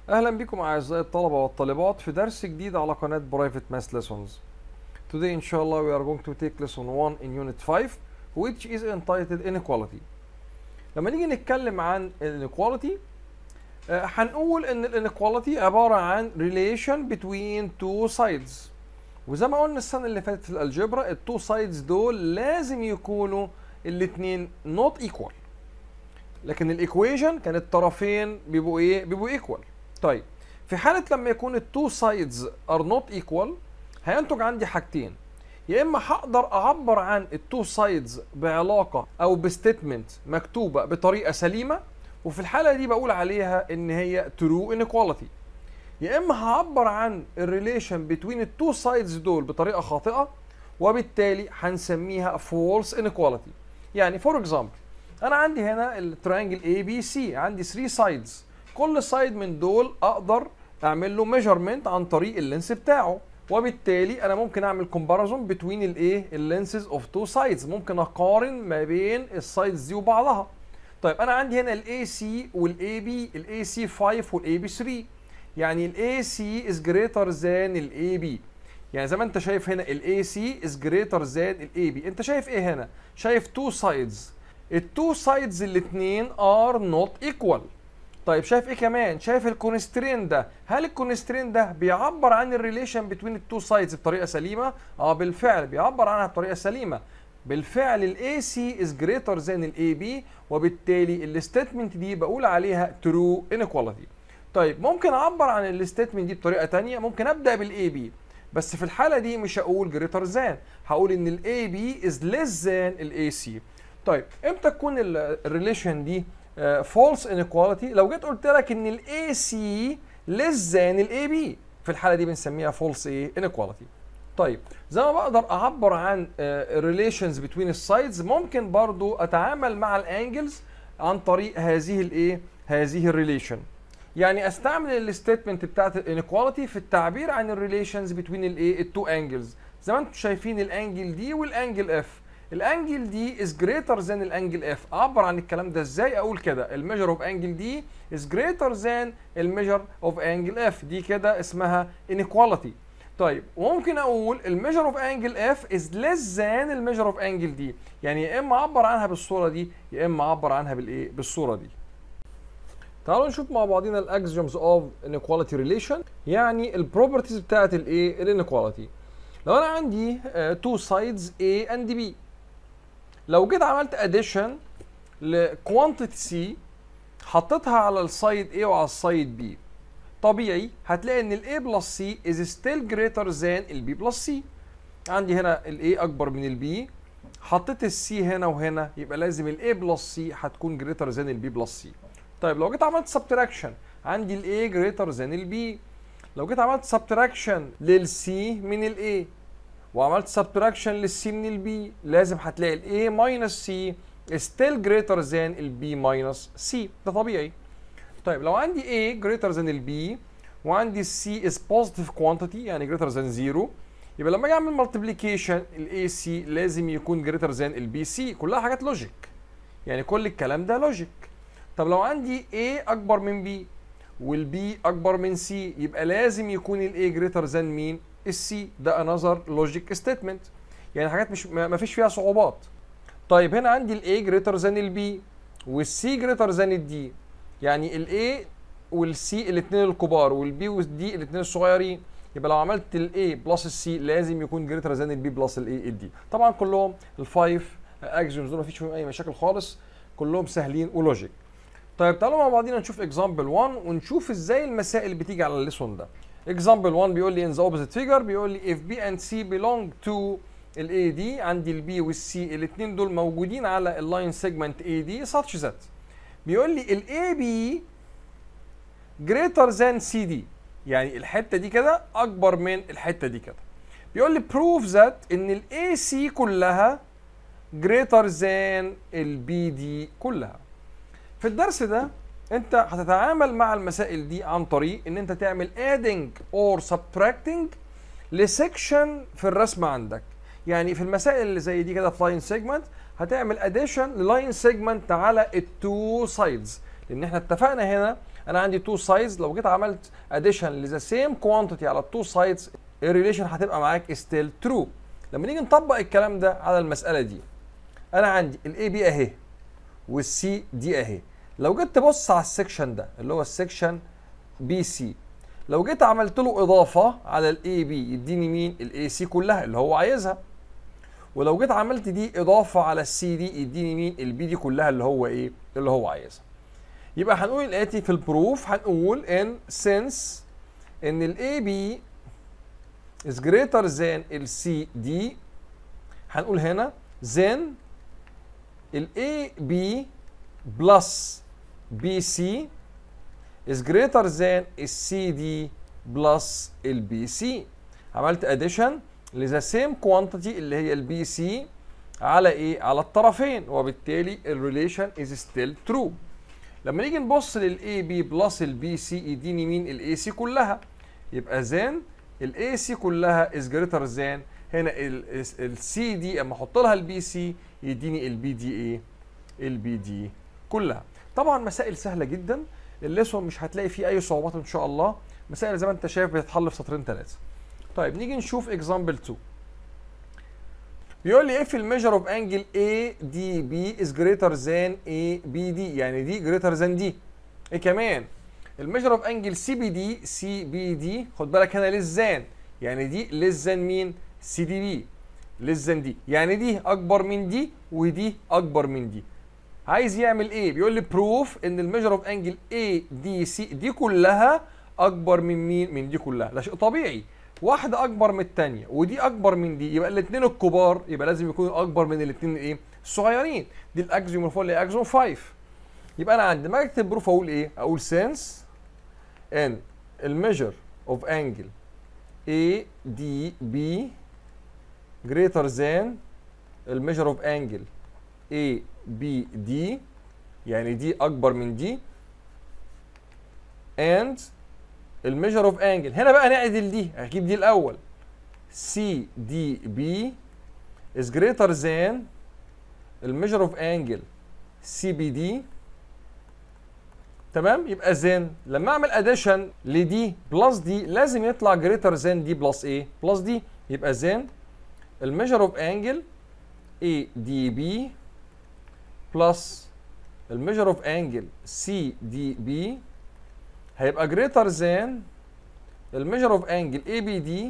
اهلا بكم اعزائي الطلبه والطالبات في درس جديد على قناه برايفت ماث ليسونز Today inshallah we are going to take lesson 1 in unit 5 which is entitled inequality لما نيجي نتكلم عن inequality آه، هنقول ان inequality عباره عن relation between two sides وزي ما قلنا السنه اللي فاتت في الالجبرا التو سايدز دول لازم يكونوا الاثنين not equal لكن الايكويشن كان الطرفين بيبقوا ايه بيبقوا ايكوال طيب في حاله لما يكون التو سايدز ار نوت ايكوال هينتج عندي حاجتين يا اما هقدر اعبر عن التو سايدز بعلاقه او بستيتمنت مكتوبه بطريقه سليمه وفي الحاله دي بقول عليها ان هي ترو انيكواليتي يا اما هعبر عن الريليشن بين التو سايدز دول بطريقه خاطئه وبالتالي هنسميها فولس انيكواليتي يعني فور اكزامبل انا عندي هنا التريانجل اي بي سي عندي 3 سايدز كل سايد من دول اقدر اعمل له ميجرمنت عن طريق اللينس بتاعه وبالتالي انا ممكن اعمل كومباريزون بتوين الايه اللينسز اوف تو سايدز ممكن اقارن ما بين السايدز دي وبعضها طيب انا عندي هنا الاي سي والاي بي الاي سي 5 والاي بي 3 يعني الاي سي از جريتر ذان الاي بي يعني زي ما انت شايف هنا الاي سي از جريتر ذان الاي بي انت شايف ايه هنا شايف تو سايدز التو سايدز الاثنين ار نوت ايكوال طيب شايف ايه كمان شايف الكونسترين ده هل الكونسترين ده بيعبر عن الريليشن بين التو سايدز بطريقه سليمه اه بالفعل بيعبر عنها بطريقه سليمه بالفعل الاي سي از جريتر ذان الاي بي وبالتالي الستيتمنت دي بقول عليها ترو انيكواليتي طيب ممكن اعبر عن الستيتمنت دي بطريقه تانية ممكن ابدا بالاي بي بس في الحاله دي مش هقول جريتر ذان هقول ان الاي بي از ليس ذان الاي سي طيب امتى تكون الريليشن دي فولس انيكواليتي لو جيت قلت لك ان الاي سي ليس ذان الاي بي في الحاله دي بنسميها فولس ايه انيكواليتي طيب زي ما بقدر اعبر عن ريليشنز بتوين السايدز ممكن برضو اتعامل مع الانجلز عن طريق هذه الايه هذه الريليشن يعني استعمل الستيتمنت بتاعت الانيكواليتي في التعبير عن الريليشنز بتوين الايه التو انجلز زي ما انتم شايفين الانجل دي والانجل اف الانجل دي از جريتر ذان الانجل اف اعبر عن الكلام ده ازاي اقول كده الميجر اوف انجل دي از جريتر ذان الميجر اوف انجل اف دي كده اسمها انيكواليتي طيب وممكن اقول الميجر اوف انجل اف از ليس ذان الميجر اوف انجل دي يعني يا اما اعبر عنها بالصوره دي يا اما اعبر عنها بالايه بالصوره دي تعالوا نشوف مع بعضنا الاكسيومز اوف انيكواليتي ريليشن يعني البروبرتيز بتاعت الايه الانيكواليتي لو انا عندي تو سايدز A and B لو جيت عملت اديشن لكوانتيتي سي حطيتها على السايد A وعلى السايد B طبيعي هتلاقي ان الاي بلس سي از ستيل جريتر ذان البي بلس سي عندي هنا الاي اكبر من البي حطيت السي هنا وهنا يبقى لازم الاي بلس سي هتكون جريتر ذان البي بلس سي طيب لو جيت عملت سبتراكشن عندي الاي جريتر ذان البي لو جيت عملت سبتراكشن للسي من الاي وعملت سبتراكشن للسي من البي لازم هتلاقي الاي ماينس سي ستيل جريتر ذان البي ماينس سي ده طبيعي طيب لو عندي A greater than البي وعندي C is positive quantity يعني greater than 0 يبقى لما اجي اعمل multiplication ال AC لازم يكون greater than البي سي كلها حاجات لوجيك يعني كل الكلام ده لوجيك طب لو عندي A اكبر من B والبي اكبر من C يبقى لازم يكون ال A greater than مين السي ده another logic statement يعني حاجات مش ما فيش فيها صعوبات طيب هنا عندي ال A greater than البي والسي greater than الدي يعني الاي والسي الاثنين الكبار والبي والدي الاثنين الصغيرين يبقى لو عملت الاي بلس السي لازم يكون جريتر ذان البي بلس الاي الدي طبعا كلهم الفايف اكسيومز دول مفيش فيهم اي مشاكل خالص كلهم سهلين ولوجيك طيب تعالوا مع بعضينا نشوف اكزامبل 1 ونشوف ازاي المسائل بتيجي على الليسون ده اكزامبل 1 بيقول لي ان ذا اوبوزيت فيجر بيقول لي if B and C belong to الاي دي عندي البي والسي الاثنين دول موجودين على اللاين سيجمنت اي دي such that بيقول لي الاي بي greater than سي دي يعني الحته دي كده اكبر من الحته دي كده بيقول لي prove that ان الاي سي كلها greater than البي دي كلها في الدرس ده انت هتتعامل مع المسائل دي عن طريق ان انت تعمل adding or subtracting لسكشن في الرسم عندك يعني في المسائل اللي زي دي كده في لاين سيجمنت هتعمل اديشن للاين سيجمنت على التو سايدز لان احنا اتفقنا هنا انا عندي تو سايدز لو جيت عملت اديشن لذا سيم كوانتيتي على التو سايدز الريليشن هتبقى معاك ستيل ترو لما نيجي نطبق الكلام ده على المساله دي انا عندي الاي بي اهي والسي دي اهي لو جيت تبص على السكشن ده اللي هو السكشن بي سي لو جيت عملت له اضافه على الاي بي يديني مين الاي سي كلها اللي هو عايزها ولو جيت عملت دي اضافه على السي دي يديني مين البي دي كلها اللي هو ايه اللي هو عايزها يبقى هنقول الاتي في البروف هنقول ان since ان الاي بي is greater than ال CD هنقول هنا then ال AB plus BC is greater than ال CD plus ال BC عملت addition لذا same quantity اللي هي ال BC على ايه؟ على الطرفين وبالتالي الريليشن is still true لما نيجي نبص للاي بي بلس البي سي يديني مين الاي سي كلها يبقى زين الاي سي كلها از جريتر زان هنا السي دي اما احط لها البي سي يديني البي دي ايه البي دي كلها طبعا مسائل سهله جدا الليسون مش هتلاقي فيه اي صعوبات ان شاء الله مسائل زي ما انت شايف بتتحل في سطرين ثلاثه طيب نيجي نشوف اكزامبل 2 بيقول لي اف الميجر اوف انجل اي دي بي از جريتر ذان اي بي دي يعني دي جريتر ذان دي ايه كمان الميجر اوف انجل سي بي دي سي بي دي خد بالك هنا للزان يعني دي للزان مين سي دي بي للزان دي يعني دي اكبر من دي ودي اكبر من دي عايز يعمل ايه بيقول لي بروف ان الميجر اوف انجل اي دي سي دي كلها اكبر من مين من دي كلها ده شيء طبيعي واحدة أكبر من التانية ودي أكبر من دي يبقى الاتنين الكبار يبقى لازم يكونوا أكبر من الاتنين الإيه؟ الصغيرين دي الأكزيوم اللي فوق اللي أكزيوم 5 يبقى أنا عندي ما أكتب بروف أقول إيه؟ أقول سينس إن الميجر أوف أنجل A D B greater than الميجر أوف أنجل A B D يعني دي أكبر من دي and الميجر اوف انجل هنا بقى نعدل دي هجيب دي الاول سي دي بي is greater than الميجر اوف انجل سي بي دي تمام يبقى زين لما اعمل اديشن لدي بلس دي لازم يطلع جريتر زين دي بلس ايه بلس دي يبقى زين الميجر اوف انجل اي دي بي بلس الميجر اوف انجل سي دي بي هيبقى greater than الميجر اوف انجل اي بي دي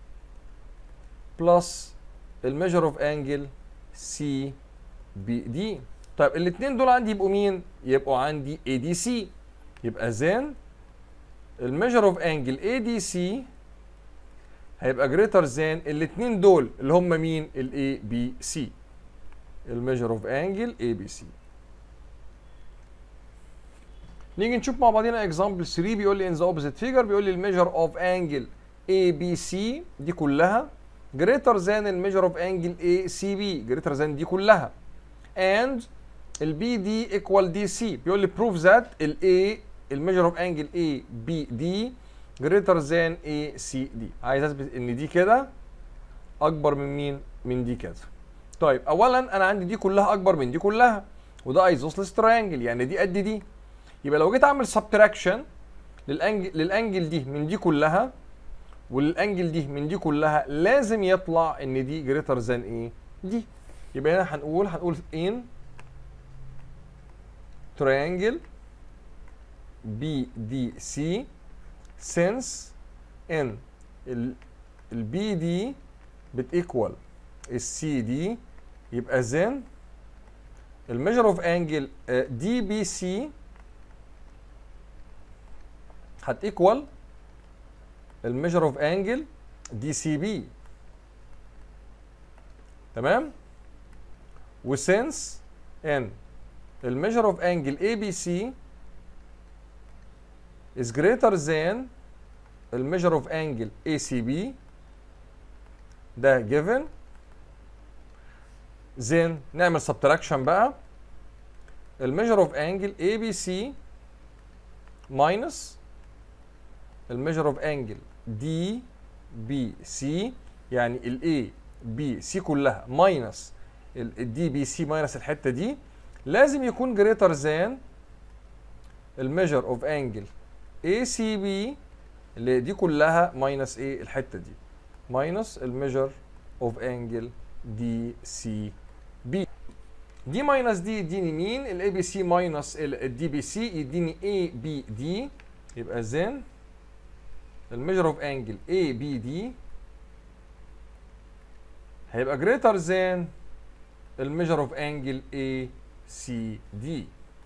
بلس الميجر اوف انجل سي بي دي طيب الاثنين دول عندي يبقوا مين؟ يبقوا عندي اي دي سي يبقى زين الميجر اوف انجل اي دي سي هيبقى greater than الاثنين دول اللي هم مين؟ الاي بي سي الميجر اوف انجل اي بي سي نيجي نشوف مع بعضينا اكزامبل 3 بيقول لي ان ذا اوبوزيت فيجر بيقول لي الميجر اوف انجل اي بي سي دي كلها جريتر ذان الميجر اوف انجل اي سي بي جريتر ذان دي كلها and البي دي ايكوال دي سي بيقول لي بروف ذات الاي الميجر اوف انجل اي بي دي جريتر ذان اي سي دي عايز اثبت ان دي كده اكبر من مين من دي كده طيب اولا انا عندي دي كلها اكبر من دي كلها وده ايزوسلس تريانجل يعني دي قد دي يبقى لو جيت اعمل سبتراكشن للانجل للانجل دي من دي كلها والانجل دي من دي كلها لازم يطلع ان دي جريتر ذان ايه دي يبقى هنا هنقول هنقول ان triangle BDC since ان البي دي بتيكوال السي دي يبقى then الميجر اوف انجل دي بي سي هتيكوال الميجر اوف انجل دي سي بي تمام وسنس ان الميجر اوف انجل اي بي سي is greater than الميجر اوف انجل اي سي بي ده given then نعمل subtraction بقى الميجر اوف انجل اي بي سي minus الميجر اوف انجل دي بي سي يعني الاي بي سي كلها ماينس الدي بي سي ماينس الحته دي لازم يكون جريتر ذان الميجر اوف انجل اي سي بي اللي دي كلها ماينس ايه الحته دي ماينس الميجر اوف انجل دي سي بي دي ماينس دي يديني مين الاي بي سي ماينس الدي بي سي يديني اي بي دي يبقى زين الميجر اوف انجل اي بي دي هيبقى greater than الميجر اوف انجل اي سي دي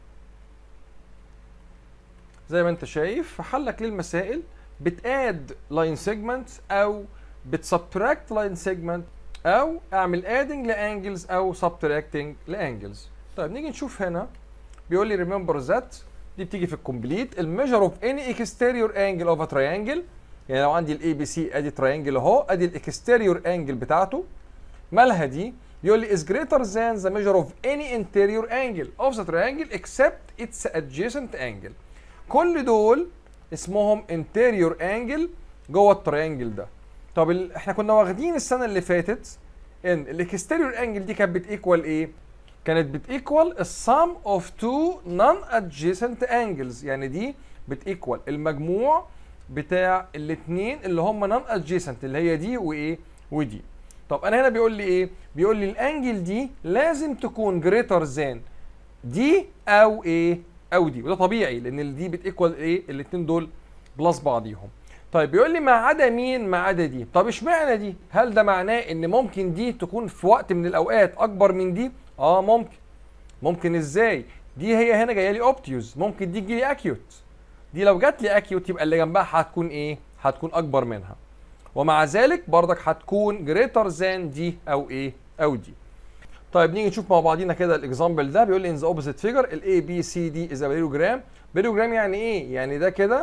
زي ما انت شايف في حلك للمسائل بتاد لاين سيجمنت او بتسبتراكت لاين سيجمنت او اعمل ادنج لانجلز او سبتراكتنج لانجلز طيب نيجي نشوف هنا بيقول لي ريمبر ذات دي بتيجي في الكومبليت الميجر اوف اني اكستيريور انجل اوف ا تراينجل يعني لو عندي الاي بي سي ادي تراينجل اهو ادي الاكستيريور انجل بتاعته مالها دي بيقول لي is greater than the measure of any interior angle of the triangle except its adjacent angle كل دول اسمهم interior angle جوه التريانجل ده طب ال... احنا كنا واخدين السنه اللي فاتت ان الاكستيريور انجل دي كانت بتيكوال ايه كانت بتيكوال السم اوف تو نون ادجيسنت انجلز يعني دي بتيكوال المجموع بتاع الاثنين اللي هم نون ادجيسنت اللي هي دي وايه ودي طب انا هنا بيقول لي ايه بيقول لي الانجل دي لازم تكون جريتر ذان دي او ايه او دي وده طبيعي لان دي بتيكوال ايه الاثنين دول بلس بعضيهم طيب بيقول لي ما عدا مين ما عدا دي طب اشمعنى دي هل ده معناه ان ممكن دي تكون في وقت من الاوقات اكبر من دي اه ممكن ممكن ازاي دي هي هنا جايه لي اوبتيوز ممكن دي تجي لي اكيوت دي لو جات لي اكيوت يبقى اللي جنبها هتكون ايه هتكون اكبر منها ومع ذلك بردك هتكون جريتر ذان دي او ايه او دي طيب نيجي نشوف مع بعضينا كده الاكزامبل ده بيقول لي ان ذا اوبوزيت فيجر الاي بي سي دي از باريوجرام باريوجرام يعني ايه يعني ده كده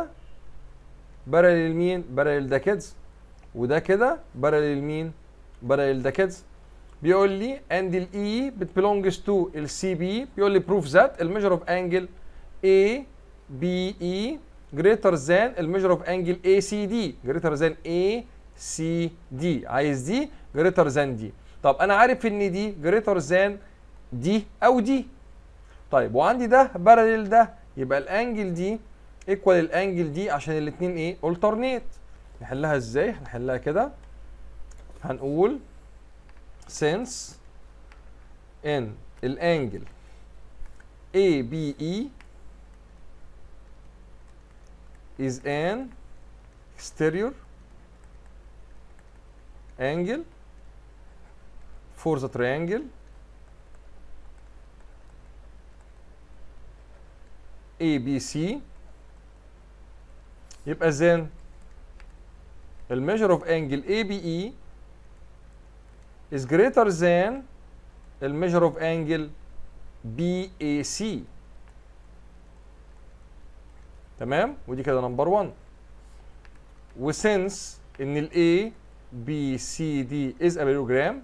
بارلل مين بارلل ده كده وده كده بارلل مين بارلل ده كده بيقول لي and الاي بت belongs to السي بي بيقول لي proof that الميجر اوف انجل A B E greater than الميجر اوف انجل A C D greater than A C D عايز دي greater than دي طب انا عارف ان دي greater than دي او دي طيب وعندي ده بارلل ده يبقى الانجل دي ايكوال الانجل دي عشان الاثنين ايه alternate نحلها ازاي هنحلها كده هنقول since ان الانجل ABE is an exterior angle for the triangle ABC يبقى then الميجر of angle ABE is greater than الميجر of angle BAC تمام ودي كده نمبر 1 وسنس ان ال A B C D is a parallelogram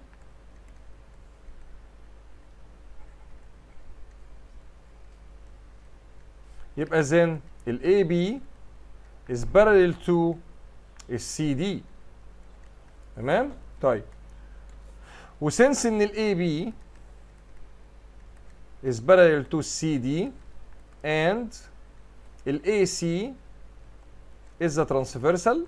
يبقى then ال AB is parallel to ال CD تمام طيب وسنس ان ال AB is parallel to CD and ال AC is the transversal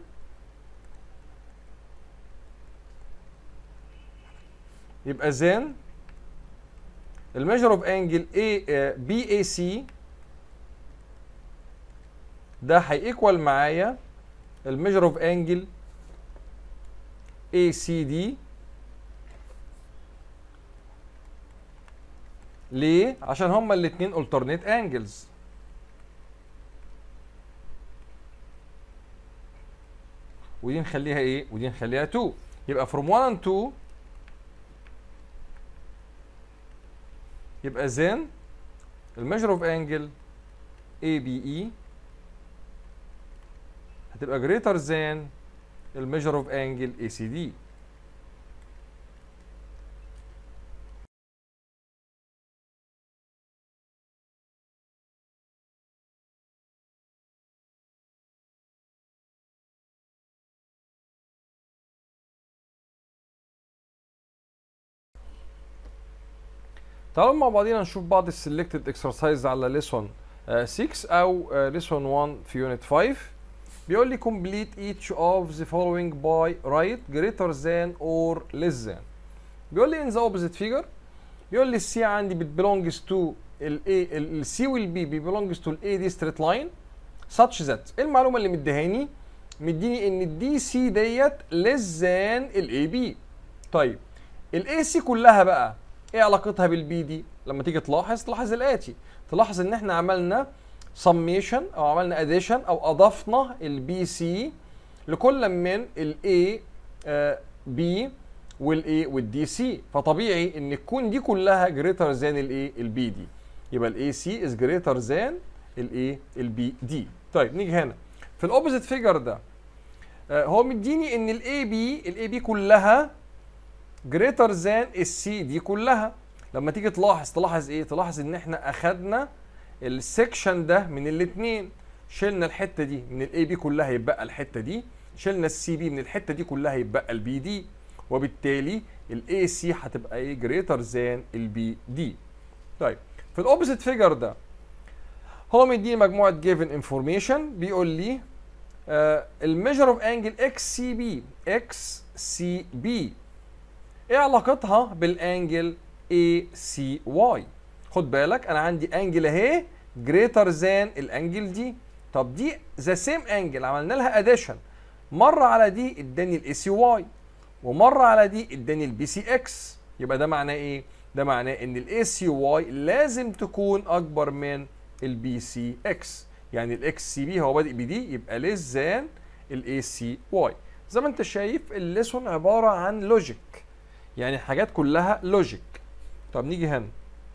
يبقى then الميجر اوف انجل A بي اي سي ده هيكوال معايا الميجر اوف انجل اي سي دي ليه؟ عشان هما الاثنين alternate angles ودي نخليها ايه؟ ودي نخليها 2 يبقى from 1 and 2 يبقى then الميجر اوف انجل ABE هتبقى greater than الميجر اوف انجل ACD تعالوا مع بعضينا نشوف بعض السلكتد اكسرسايز على ليسون 6 او lesson 1 في unit 5 بيقول لي complete each of the following by right greater than or less than بيقول لي in the opposite figure بيقول لي السي عندي بت belongs to ال A ال C وال B بي belongs to ال A دي straight line such that إيه المعلومة اللي مديهاني مديني ان الدي سي ديت less than الاي بي طيب الاي سي كلها بقى ايه علاقتها بالبي دي لما تيجي تلاحظ تلاحظ الاتي تلاحظ ان احنا عملنا summation او عملنا addition او اضفنا البي سي لكل من الاي بي والاي والدي سي فطبيعي ان تكون دي كلها greater than الايه البي دي يبقى الاي سي is greater than الايه البي دي طيب نيجي هنا في الاوبوزيت فيجر ده آه هو مديني ان الاي بي الاي بي كلها جريتر ذان السي دي كلها لما تيجي تلاحظ تلاحظ ايه تلاحظ ان احنا اخدنا السكشن ده من الاثنين شلنا الحته دي من الاي بي كلها يبقى الحته دي شلنا السي بي من الحته دي كلها يبقى البي دي وبالتالي الاي سي هتبقى ايه جريتر ذان البي دي طيب في الاوبوزيت فيجر ده هو مديني مجموعه جيفن انفورميشن بيقول لي الميجر اوف انجل اكس سي بي اكس سي بي ايه علاقتها بالانجل اي سي واي خد بالك انا عندي انجل اهي جريتر ذان الانجل دي طب دي ذا سيم انجل عملنا لها اديشن مره على دي اداني الاي سي واي ومره على دي اداني البي سي اكس يبقى ده معناه ايه ده معناه ان الاي سي واي لازم تكون اكبر من البي سي اكس يعني الاكس سي بي هو بادئ بدي يبقى ليس ذان الاي سي واي زي ما انت شايف الليسون عباره عن لوجيك يعني حاجات كلها لوجيك طب نيجي هنا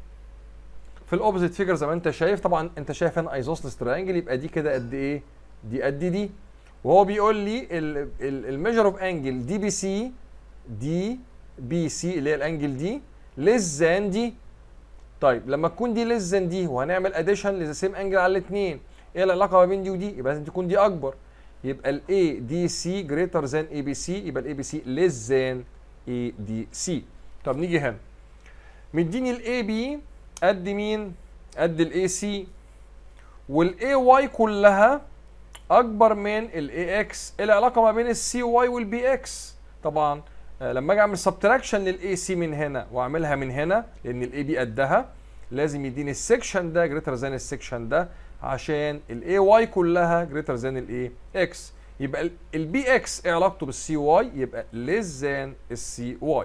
في الاوبوزيت فيجر زي ما انت شايف طبعا انت شايف هنا ايزوسلس تريانجل يبقى دي كده قد ايه دي قد دي وهو بيقول لي الميجر اوف انجل دي بي سي دي بي سي اللي هي الانجل دي ليس ذان دي طيب لما تكون دي ليس ذان دي وهنعمل اديشن لذا سيم انجل على الاثنين ايه العلاقه ما بين دي ودي يبقى لازم تكون دي اكبر يبقى الاي دي سي جريتر ذان اي بي سي يبقى الاي بي سي ليس ذان اي دي سي طب نيجي هنا مديني الاي بي قد مين قد الاي سي والاي واي كلها اكبر من الاي اكس ايه العلاقه ما بين السي واي والبي اكس طبعا لما اجي اعمل سبتراكشن للاي سي من هنا واعملها من هنا لان الاي بي قدها لازم يديني السكشن ده جريتر ذان السكشن ده عشان الاي واي كلها جريتر ذان الاي اكس يبقى البي اكس ايه علاقته بالسي واي يبقى ليس ذان السي واي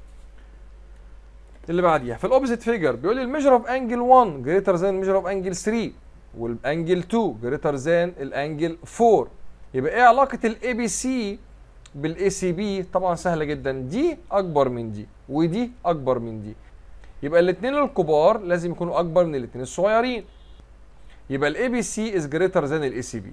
اللي بعديها في الاوبوزيت فيجر بيقول لي الميجر اوف انجل 1 جريتر ذان الميجر اوف انجل 3 والانجل 2 جريتر ذان الانجل 4 يبقى ايه علاقه الاي بي سي بالاي سي بي طبعا سهله جدا دي اكبر من دي ودي اكبر من دي يبقى الاثنين الكبار لازم يكونوا اكبر من الاثنين الصغيرين يبقى الاي بي سي از جريتر ذان الاي سي بي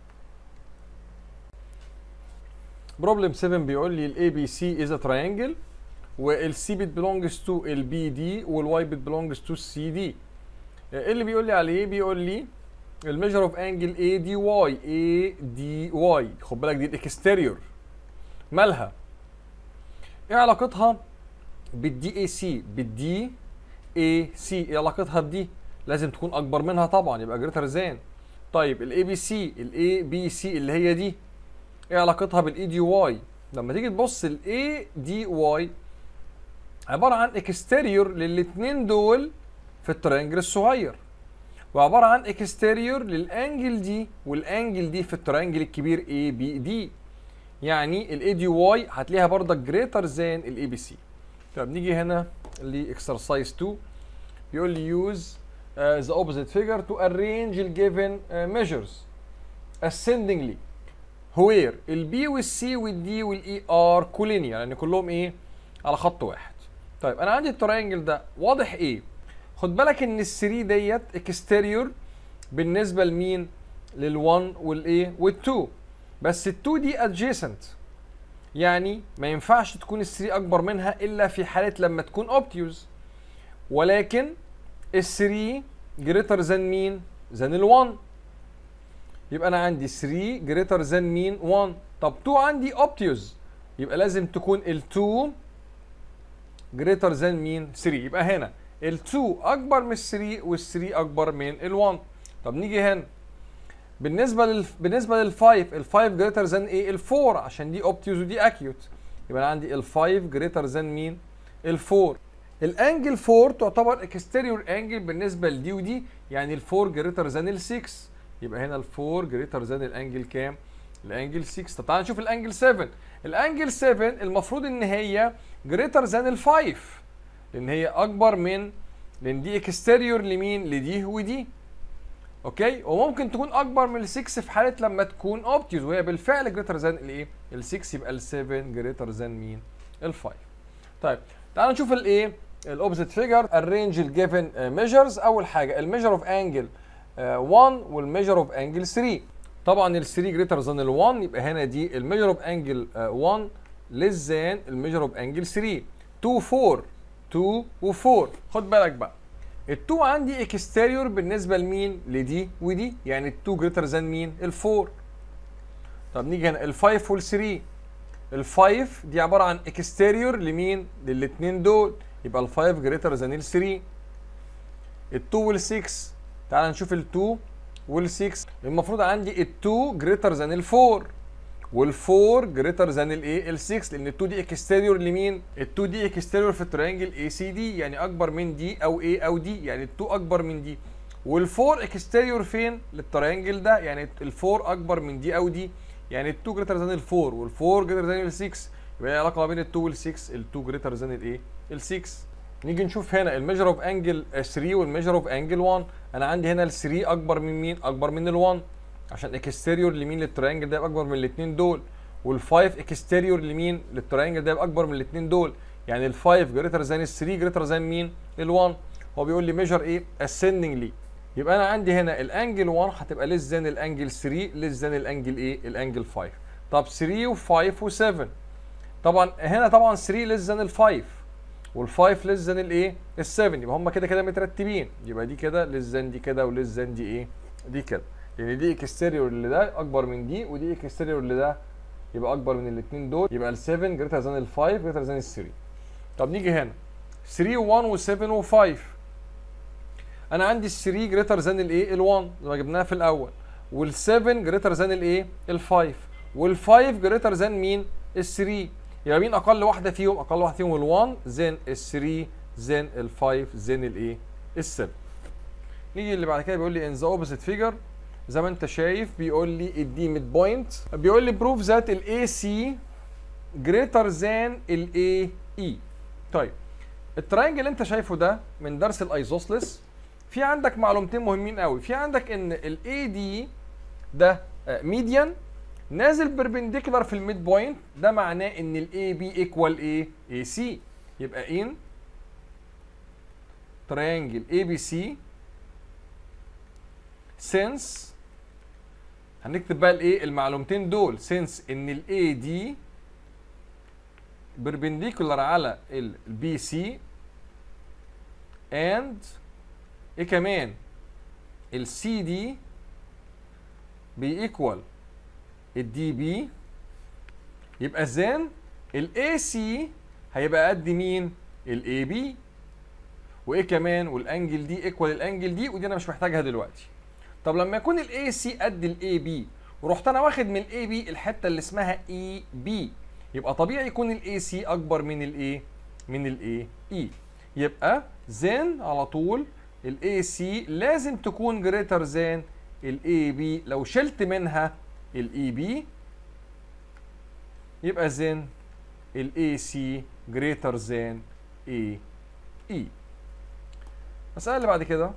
بروبلم 7 بيقول لي الاي بي سي از ا تراينجل والسي بت belongs تو البي دي والواي بت belongs تو السي دي ايه اللي بيقول لي عليه بيقول لي الميجر اوف انجل اي دي واي اي دي واي خد بالك دي الاكستيريور مالها ايه علاقتها بالدي اي سي بالدي اي سي ايه علاقتها بدي لازم تكون اكبر منها طبعا يبقى جريتر ذان طيب الاي بي سي الاي بي سي اللي هي دي ايه علاقتها بالاي دي واي لما تيجي تبص الاي دي واي عباره عن اكستيريور للاثنين دول في الترينجل الصغير وعباره عن اكستيريور للانجل دي والانجل دي في الترينجل الكبير اي بي دي يعني الاي دي واي هتلاقيها برضك جريتر ذان الاي بي سي طب نيجي هنا لاكسرسايز 2 بيقول لي يوز ذا اوبوزيت فيجر تو arrange the given uh, measures ascendingly where البي والسي والدي والاي ار كولينير يعني كلهم ايه على خط واحد طيب انا عندي التراينجل ده واضح ايه خد بالك ان ال 3 ديت اكستيريور بالنسبه لمين لل1 والايه وال2 بس ال2 دي ادجيسنت يعني ما ينفعش تكون ال 3 اكبر منها الا في حاله لما تكون اوبتيوز ولكن ال 3 جريتر ذان مين ذان ال1 يبقى انا عندي 3 جريتر ذان مين 1 طب 2 عندي اوبتيوز يبقى لازم تكون ال2 جريتر ذان مين 3 يبقى هنا ال2 اكبر من ال3 وال3 اكبر من ال1 طب نيجي هنا بالنسبه لل بالنسبه لل 5 ال 5 جريتر ذان ايه ال 4 عشان دي اوبتيوز ودي اكيوت يبقى انا عندي ال 5 جريتر ذان مين ال 4 الانجل 4 تعتبر اكستيريور انجل بالنسبه لدي ودي يعني ال 4 جريتر ذان ال 6 يبقى هنا ال 4 جريتر ذان الانجل كام الانجل 6 طب تعالى نشوف الانجل 7 الانجل 7 المفروض ان هي جريتر ذان ال 5 لان هي اكبر من لان دي اكستيريور لمين لدي ودي اوكي وممكن تكون اكبر من ال 6 في حاله لما تكون اوبتيوز وهي بالفعل جريتر ذان الايه ال 6 يبقى ال 7 جريتر ذان مين ال 5 طيب تعالوا نشوف الايه الاوبزيت فيجر الرينج الجيفن ميجرز اول حاجه الميجر اوف انجل 1 والميجر اوف انجل 3 طبعا ال 3 جريتر ذان ال 1 يبقى هنا دي الميجر اوف انجل 1 ليس ذان الميجر اوف انجل 3 2 4 2 و4 خد بالك بقى ال2 عندي اكستيريور بالنسبه لمين لدي ودي يعني ال2 جريتر ذان مين ال4 طب نيجي هنا ال5 وال3 ال5 دي عباره عن اكستيريور لمين للاثنين دول يبقى ال5 جريتر ذان ال3 ال2 وال6 تعال نشوف ال2 وال6 المفروض عندي ال2 جريتر ذان ال4 وال4 جريتر ذان الايه ال6 لان ال2 دي اكستيريور لمين ال2 دي اكستيريور في التريانجل اي سي دي يعني اكبر من دي او اي او دي يعني ال2 اكبر من دي وال4 اكستيريور فين للتريانجل ده يعني ال4 اكبر من دي او دي يعني ال2 جريتر ذان ال4 وال4 جريتر ذان ال6 يبقى هي علاقه ما بين ال2 وال6 ال2 جريتر ذان الايه ال6 نيجي نشوف هنا الميجر اوف انجل 3 والميجر اوف انجل 1 انا عندي هنا ال3 اكبر من مين اكبر من ال1 عشان اكستيريور لمين للتريانجل ده يبقى اكبر من الاثنين دول وال5 اكستيريور لمين للتريانجل ده يبقى اكبر من الاثنين دول يعني ال5 جريتر ذان ال3 جريتر ذان مين ال1 هو بيقول لي ميجر ايه ascendingly يبقى انا عندي هنا الانجل 1 هتبقى ليس ذان الانجل 3 ليس ذان الانجل ايه الانجل 5 طب 3 و5 و7 طبعا هنا طبعا 3 ليس ذان ال5 وال5 ليس ذان الايه ال7 يبقى هم كده كده مترتبين يبقى دي كده ليس ذان دي كده وليس ذان دي ايه دي كده لان دي اكستيريور اللي ده اكبر من دي ودي اكستيريور اللي ده يبقى اكبر من الاثنين دول يبقى ال7 جريتر ذان ال5 جريتر ذان ال3 طب نيجي هنا 3 و1 و7 و5 انا عندي ال3 جريتر ذان الايه ال1 زي ما جبناها في الاول وال7 جريتر ذان الايه ال5 وال5 جريتر ذان مين ال3 يبقى مين اقل واحده فيهم اقل واحده فيهم ال1 زين ال3 زين ال5 زين الايه ال7 نيجي اللي بعد كده بيقول لي ان ذا اوبوزيت فيجر زي ما انت شايف بيقول لي الدي ميد بوينت بيقول لي بروف ذات الاي سي جريتر ذان الاي اي طيب التراينجل اللي انت شايفه ده من درس الايزوسلس في عندك معلومتين مهمين قوي في عندك ان الاي دي ده ميديان نازل بربنديكولار في الميد بوينت ده معناه ان الاي بي ايكوال ايه اي سي يبقى ان تراينجل اي بي سي since هنكتب بقى الايه المعلومتين دول since ان الاي دي بربنديكولار على البي سي and ايه كمان السي دي بيكوال الدي بي يبقى زين الاي سي هيبقى قد مين الاي بي وايه كمان والانجل دي ايكوال الانجل دي ودي انا مش محتاجها دلوقتي طب لما يكون الاي سي قد الاي بي ورحت انا واخد من الاي بي الحته اللي اسمها اي بي يبقى طبيعي يكون الاي سي اكبر من الايه من الاي اي يبقى زين على طول الاي سي لازم تكون جريتر زين الاي بي لو شلت منها الاي بي يبقى زين الاي سي جريتر زين اي اي المسألة اللي بعد كده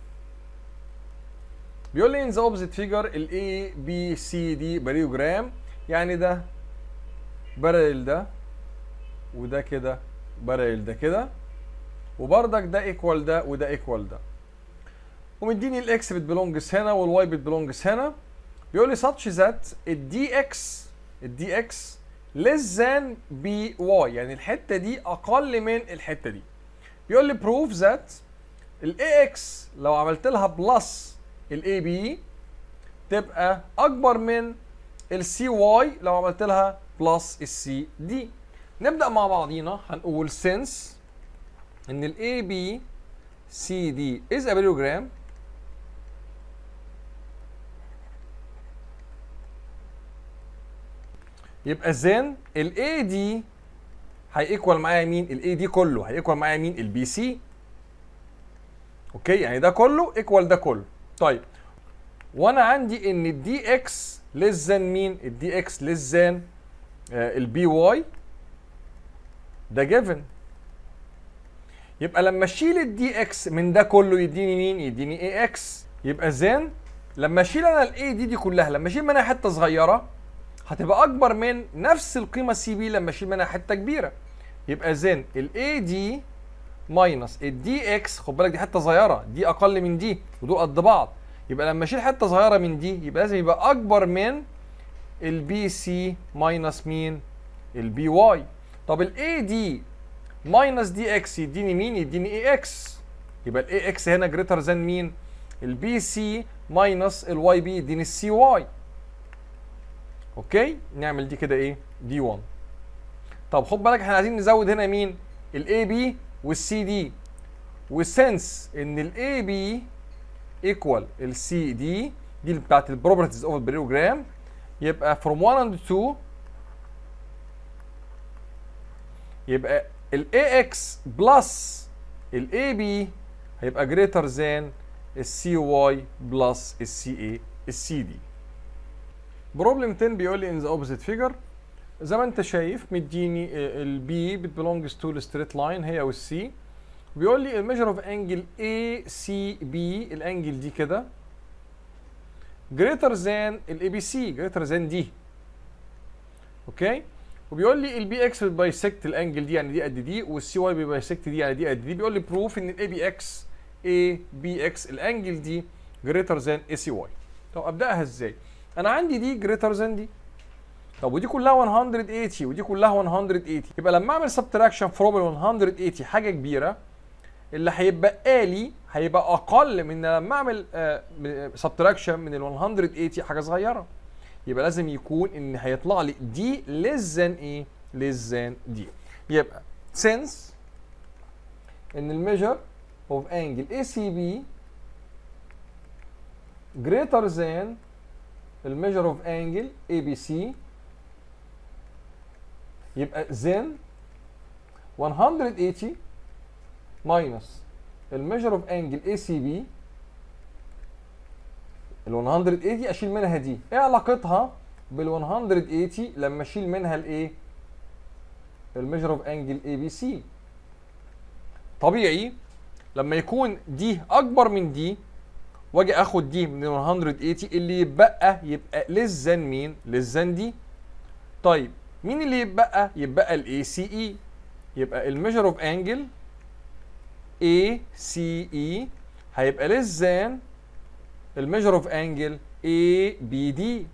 بيقول لي ان ذا اوبزيت فيجر الاي بي سي دي باريوجرام يعني ده بارل ده وده كده بارل ده كده وبردك ده ايكوال ده وده ايكوال ده ومديني الاكس بتبلونجز هنا والواي بتبلونجز هنا بيقول لي such that الدي اكس الدي اكس less than بي واي يعني الحته دي اقل من الحته دي بيقول لي proof that الاي اكس لو عملت لها بلس الاي بي تبقى اكبر من السي واي لو عملت لها بلس السي دي نبدا مع بعضينا هنقول since ان الاي بي سي دي is a parallelogram يبقى زين الاي دي هيكوال معايا مين الاي دي كله هيكوال معايا مين البي سي اوكي يعني ده كله ايكوال ده كله طيب وانا عندي ان الدي اكس ليس ذان مين الدي اكس ليس ذان البي واي ده جيفن يبقى لما اشيل الدي اكس من ده كله يديني مين يديني اي اكس يبقى زين لما اشيل انا الاي دي دي كلها لما اشيل منها حته صغيره هتبقى اكبر من نفس القيمه سي بي لما اشيل منها حته كبيره يبقى زين الاي دي ماينس الدي اكس خد بالك دي حته صغيره دي اقل من دي ودول قد بعض يبقى لما اشيل حته صغيره من دي يبقى لازم يبقى اكبر من البي سي ماينس مين البي واي طب الاي دي ماينس دي اكس يديني مين يديني اي اكس يبقى الاي اكس هنا جريتر ذان مين البي سي ماينس الواي بي يديني السي واي اوكي نعمل دي كده ايه دي 1 طب خد بالك احنا عايزين نزود هنا مين الاي بي والسي دي وسنس ان الاي بي ايكوال السي دي دي بتاعت البروبرتيز اوف البريوجرام يبقى from 1 and 2 يبقى ال AX بلس ال AB هيبقى greater than ال CY بلس ال CA ال CD بروبلم 10 بيقول لي in the opposite figure زي ما انت شايف مديني ال B belongs to the straight line هي وال C بيقول لي الميجر اوف انجل ACB الانجل دي كده greater than ال ABC greater than دي اوكي وبيقول لي البي اكس بيبايسكت الانجل دي يعني دي قد دي والسي واي بيبايسكت دي يعني دي قد دي بيقول لي بروف ان الاي بي اكس اي بي اكس الانجل دي جريتر ذان اي سي واي طب ابداها ازاي انا عندي دي جريتر ذان دي طب ودي كلها 180 ودي كلها 180 يبقى لما اعمل سبتراكشن فروم ال 180 حاجه كبيره اللي هيبقى لي هيبقى اقل من لما اعمل سبتراكشن من ال 180 حاجه صغيره يبقى لازم يكون ان هيطلع لي دي less than ايه less than دي يبقى since ان الميجر of angle ACB greater than الميجر of angle ABC يبقى then 180 minus الميجر of angle ACB ال 180 اشيل منها دي ايه علاقتها بال 180 لما اشيل منها الايه الميجر اوف انجل اي بي سي طبيعي لما يكون دي اكبر من دي واجي اخد دي من ال 180 اللي يتبقى يبقى ليس ذان مين ليس ذان دي طيب مين اللي يتبقى يبقى الاي سي اي يبقى الميجر اوف انجل اي سي اي هيبقى ليس ذان الميجر اوف انجل اي بي دي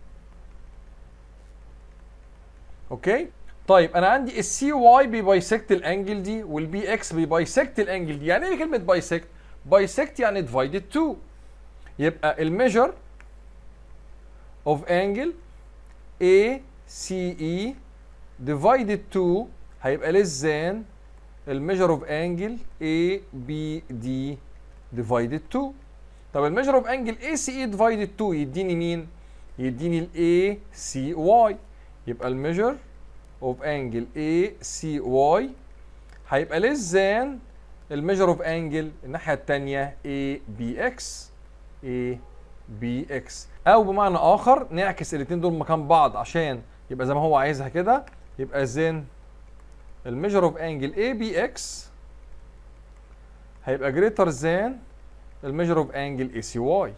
اوكي طيب انا عندي السي واي بيبايسكت الانجل دي والبي اكس بيبايسكت الانجل دي يعني ايه كلمه بايسكت بايسكت يعني ديفايدد 2 يبقى الميجر اوف انجل اي سي اي ديفايدد 2 هيبقى less than الميجر اوف انجل اي بي دي ديفايدد 2 طب الميجر اوف انجل اي سي اي ديفايدد 2 يديني مين؟ يديني الاي سي واي يبقى الميجر اوف انجل اي سي واي هيبقى less than الميجر اوف انجل الناحيه الثانيه اي بي اكس اي بي اكس او بمعنى اخر نعكس الاثنين دول مكان بعض عشان يبقى زي ما هو عايزها كده يبقى زين الميجر اوف انجل اي بي اكس هيبقى greater than الميجر اوف انجل اي سي واي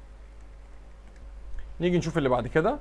نيجي نشوف اللي بعد كده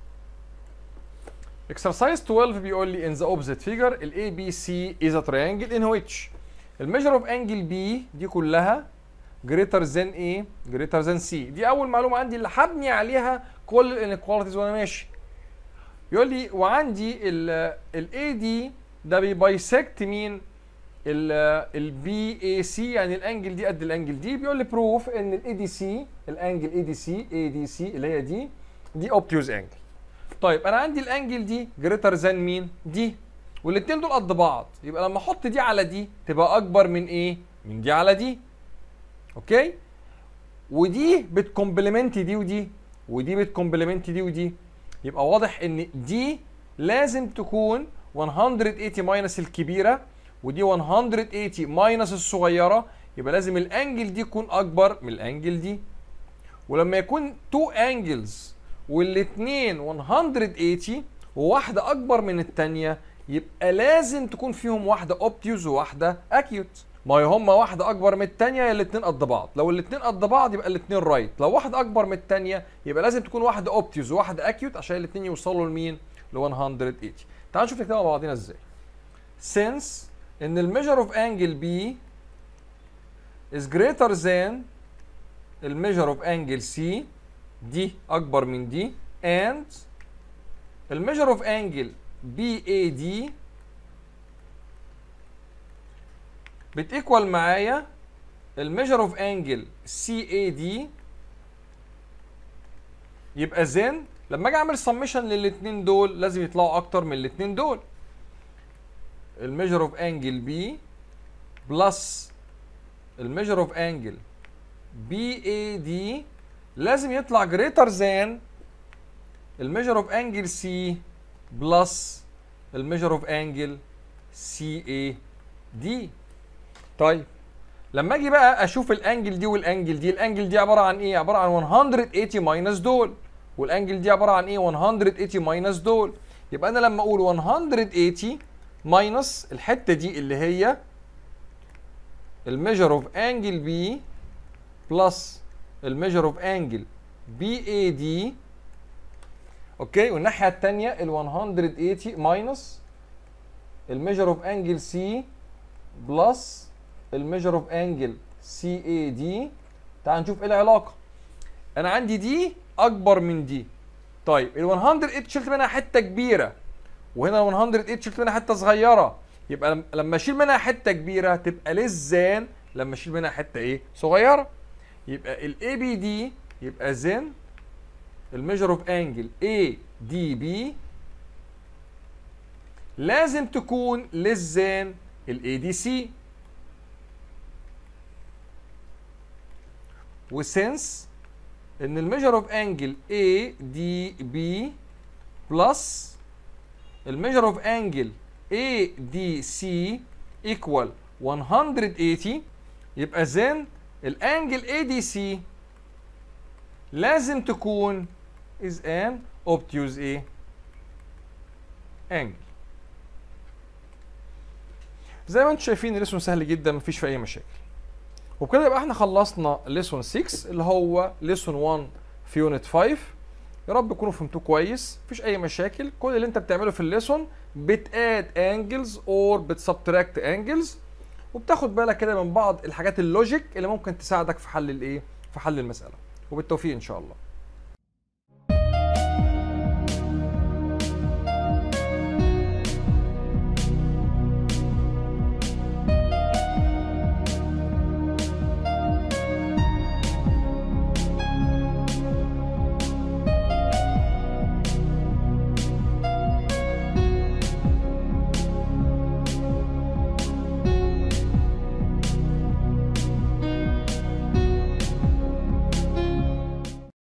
exercise 12 بيقول لي in the opposite figure ال ABC is a triangle in which الميجر اوف انجل B دي كلها greater than A greater than C دي اول معلومه عندي اللي هبني عليها كل الانيكواليتيز وانا ماشي يقول لي وعندي ال ال AD ده بيبايسكت مين البي اي سي يعني الانجل دي قد الانجل دي بيقول لي بروف ان الاي دي سي الانجل اي دي سي اي دي سي اللي هي دي دي اوبتيوز انجل طيب انا عندي الانجل دي جريتر ذان مين دي والاثنين دول قد بعض يبقى لما احط دي على دي تبقى اكبر من ايه من دي على دي اوكي ودي بتكومبلمنت دي ودي ودي بتكومبلمنت دي ودي يبقى واضح ان دي لازم تكون 180 ماينس الكبيره ودي 180 ماينس الصغيره يبقى لازم الانجل دي تكون اكبر من الانجل دي ولما يكون تو انجلز والاثنين 180 وواحده اكبر من الثانيه يبقى لازم تكون فيهم واحده اوبتيوز وواحده اكيوت ما هي هما واحده اكبر من الثانيه يا الاثنين قد بعض لو الاثنين قد بعض يبقى الاثنين رايت لو واحده اكبر من الثانيه يبقى لازم تكون واحده اوبتيوز وواحده اكيوت عشان الاثنين يوصلوا لمين ل 180 تعالوا نشوف نكتبها مع بعضينا ازاي since ان الميجر اوف انجل بي is greater than الميجر اوف انجل سي دي اكبر من دي and الميجر اوف انجل بي اي دي بتيكوال معايا الميجر اوف انجل سي اي دي يبقى زين لما اجي اعمل سميشن للاثنين دول لازم يطلعوا اكتر من الاثنين دول الميجر اوف انجل بي بلس الميجر اوف انجل بي اي دي لازم يطلع جريتر ذان الميجر اوف انجل سي بلس الميجر اوف انجل سي اي دي طيب لما اجي بقى اشوف الانجل دي والانجل دي الانجل دي عباره عن ايه عباره عن 180 ماينس دول والانجل دي عباره عن ايه 180 ماينس دول يبقى انا لما اقول 180 ماينس الحته دي اللي هي الميجر اوف انجل بي بلس الميجر اوف انجل بي اي دي اوكي والناحيه الثانيه ال 180 ماينس الميجر اوف انجل سي بلس الميجر اوف انجل سي اي دي تعال نشوف ايه العلاقه انا عندي دي اكبر من دي طيب ال 108 شلت منها حته كبيره وهنا ال 108 شلت منها حته صغيره يبقى لم- لما اشيل منها حته كبيره تبقى للزان لما اشيل منها حته ايه صغيره يبقى الاي بي دي يبقى زين الميجر اوف انجل اي دي بي لازم تكون للزان الاي دي سي وسنس ان الميجر اوف انجل اي دي بي بلس الميجر اوف انجل اي دي سي ايكوال 180 يبقى زين الانجل اي دي سي لازم تكون is an obtuse ايه angle زي ما انتم شايفين الليسون سهل جدا مفيش فيه اي مشاكل وبكده يبقى احنا خلصنا ليسون 6 اللي هو ليسون 1 في يونت 5 يا رب تكونوا فهمتوه كويس مفيش اي مشاكل كل اللي انت بتعمله في الليسون بتاد انجلز اور بتسبتراكت انجلز وبتاخد بالك كده من بعض الحاجات اللوجيك اللي ممكن تساعدك في حل الايه في حل المساله وبالتوفيق ان شاء الله